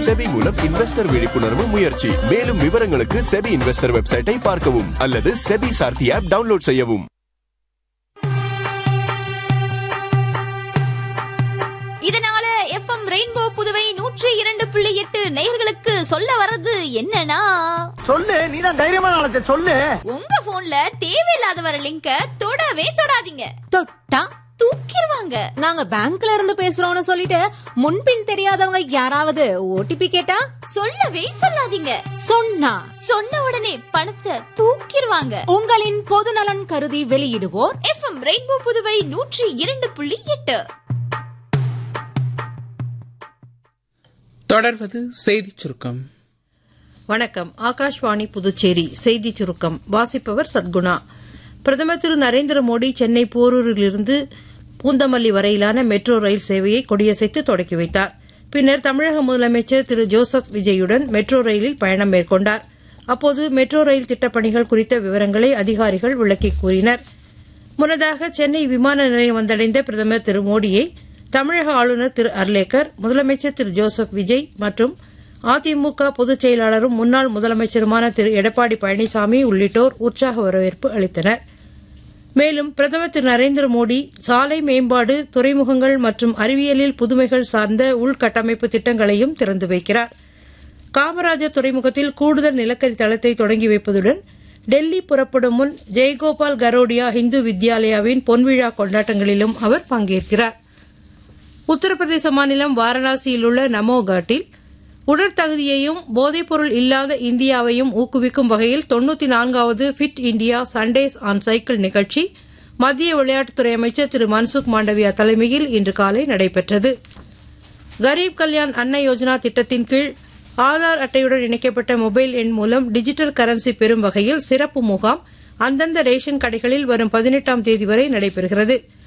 SEBI மூலம் investor விழிப்புணர்வு முயற்சி மேலும் விவரங்களுக்கு செபி இன்வெஸ்டர் வெப்சைட்டை பார்க்கவும் அல்லது செபி சார்த்தி ஆப் டவுன்லோட் செய்யவும் இதனால எஃப்எம் ரெயின்போ புதுவை நூற்றி இரண்டு புள்ளி எட்டு நேயர்களுக்கு சொல்ல வர்றது என்னன்னா சொல்லு நீதான் தைரியமான ஆளத்தை சொல்லு உங்க போன்ல தேவையில்லாத வர லிங்க தொடவே தொடாதீங்க தொட்டா தூக்கிடுவாங்க நாங்க பேங்க்ல இருந்து பேசுறோம்னு சொல்லிட்டு முன்பின் தெரியாதவங்க யாராவது ஓடிபி கேட்டா சொல்லவே சொல்லாதீங்க சொன்னா சொன்ன உடனே பணத்தை தூக்கிடுவாங்க உங்களின் பொது நலன் கருதி வெளியிடுவோர் எஃப்எம் ரெயின்போ புதுவை நூற்றி இரண்டு புள்ளி எட்டு தொடர்வது செய்திச் சுருக்கம் வணக்கம் ஆகாஷ்வாணி புதுச்சேரி செய்தி சுருக்கம் வாசிப்பவர் சத்குணா பிரதமர் திரு நரேந்திர மோடி சென்னை போரூரிலிருந்து பூந்தமல்லி வரையிலான மெட்ரோ ரயில் சேவையை கொடியசைத்து தொடக்கி வைத்தார் பின்னர் தமிழக முதலமைச்சர் திரு ஜோசப் விஜயுடன் மெட்ரோ ரயிலில் பயணம் மேற்கொண்டார் அப்போது மெட்ரோ ரயில் திட்டப்பணிகள் குறித்த விவரங்களை அதிகாரிகள் விளக்கிக் கூறினர் முன்னதாக சென்னை விமான நிலையம் வந்தடைந்த பிரதமர் திரு மோடியை தமிழக ஆளுநர் திரு அர்லேக்கர் முதலமைச்சர் திரு ஜோசப் விஜய் மற்றும் அதிமுக பொதுச் செயலாளரும் முன்னாள் முதலமைச்சருமான திரு எடப்பாடி பழனிசாமி உள்ளிட்டோர் உற்சாக வரவேற்பு அளித்தனர் மேலும் பிரதமர் திரு நரேந்திர மோடி சாலை மேம்பாடு துறைமுகங்கள் மற்றும் அறிவியலில் புதுமைகள் சார்ந்த உள்கட்டமைப்பு திட்டங்களையும் திறந்து வைக்கிறார் காமராஜர் துறைமுகத்தில் கூடுதல் நிலக்கரி தளத்தை தொடங்கி வைப்பதுடன் டெல்லி புறப்படும் முன் ஜெயகோபால் கரோடியா இந்து வித்யாலயாவின் பொன்விழா கொண்டாட்டங்களிலும் அவர் பங்கேற்கிறார் உத்தரப்பிரதேச மாநிலம் வாரணாசியில் உள்ள நமோ காட்டில் உடற்தகுதியையும் போதைப்பொருள் இல்லாத இந்தியாவையும் ஊக்குவிக்கும் வகையில் தொன்னூத்தி நான்காவது fit India Sundays on cycle நிகழ்ச்சி மத்திய விளையாட்டுத்துறை அமைச்சர் திரு மன்சுக் மாண்டவியா தலைமையில் இன்று காலை நடைபெற்றது கரீப் கல்யாண் அன்ன யோஜனா திட்டத்தின் கீழ் ஆதார் அட்டையுடன் இணைக்கப்பட்ட மொபைல் எண் மூலம் டிஜிட்டல் கரன்சி பெறும் வகையில் சிறப்பு முகாம் அந்தந்த ரேஷன் கடைகளில் வரும் பதினெட்டாம் தேதி வரை நடைபெறுகிறது